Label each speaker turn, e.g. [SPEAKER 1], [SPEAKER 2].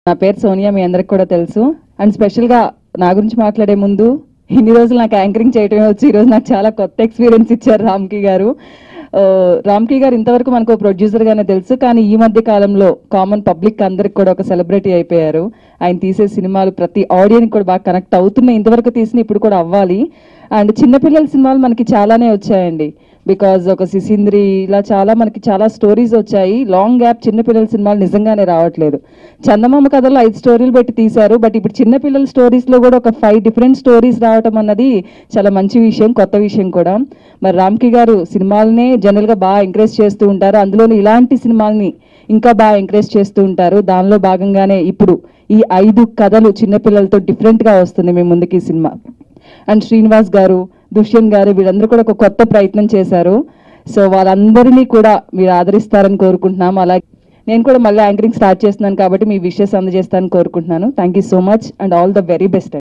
[SPEAKER 1] నా పేరు సోనియా మీ అందరికి కూడా తెలుసు అండ్ స్పెషల్గా నా గురించి మాట్లాడే ముందు ఇన్ని రోజులు నాకు యాంకరింగ్ చేయటమే వచ్చి ఈరోజు నాకు చాలా కొత్త ఎక్స్పీరియన్స్ ఇచ్చారు రామ్కి గారు ఆ, రామ్కి గారు ఇంతవరకు మనకు ప్రొడ్యూసర్ గానే తెలుసు కానీ ఈ మధ్య కాలంలో కామన్ పబ్లిక్ అందరికి కూడా ఒక సెలబ్రిటీ అయిపోయారు ఆయన తీసే సినిమాలు ప్రతి ఆడియన్కి కూడా బాగా కనెక్ట్ అవుతున్నాయి ఇంతవరకు తీసిన ఇప్పుడు కూడా అవ్వాలి అండ్ చిన్నపిల్లల సినిమాలు మనకి చాలానే వచ్చాయండి బికాజ్ ఒక సిసింద్రి ఇలా చాలా మనకి చాలా స్టోరీస్ వచ్చాయి లాంగ్ గ్యాప్ చిన్నపిల్లల సినిమాలు నిజంగానే రావట్లేదు చందమామ కథలో ఐదు స్టోరీలు పెట్టి తీశారు బట్ ఇప్పుడు చిన్నపిల్లల స్టోరీస్ లో కూడా ఒక ఫైవ్ డిఫరెంట్ స్టోరీస్ రావటం అన్నది చాలా మంచి విషయం కొత్త విషయం కూడా మరి రామ్కి గారు సినిమాలనే జనరల్ గా బాగా ఎంకరేజ్ చేస్తూ ఉంటారు అందులోని ఇలాంటి సినిమాల్ని ఇంకా బాగా ఎంకరేజ్ చేస్తూ ఉంటారు దానిలో భాగంగానే ఇప్పుడు ఈ ఐదు కథలు చిన్నపిల్లలతో డిఫరెంట్ గా వస్తుంది మీ ముందుకి ఈ సినిమా అండ్ శ్రీనివాస్ గారు దుష్యంత్ గారు వీళ్ళందరూ కూడా ఒక కొత్త ప్రయత్నం చేశారు సో వాళ్ళందరినీ కూడా మీరు ఆదరిస్తారని కోరుకుంటున్నాం అలాగే నేను కూడా మళ్ళీ యాంకరింగ్ స్టార్ట్ చేస్తున్నాను కాబట్టి మీ విషెస్ అందజేస్తానని కోరుకుంటున్నాను thank you so much and all the very best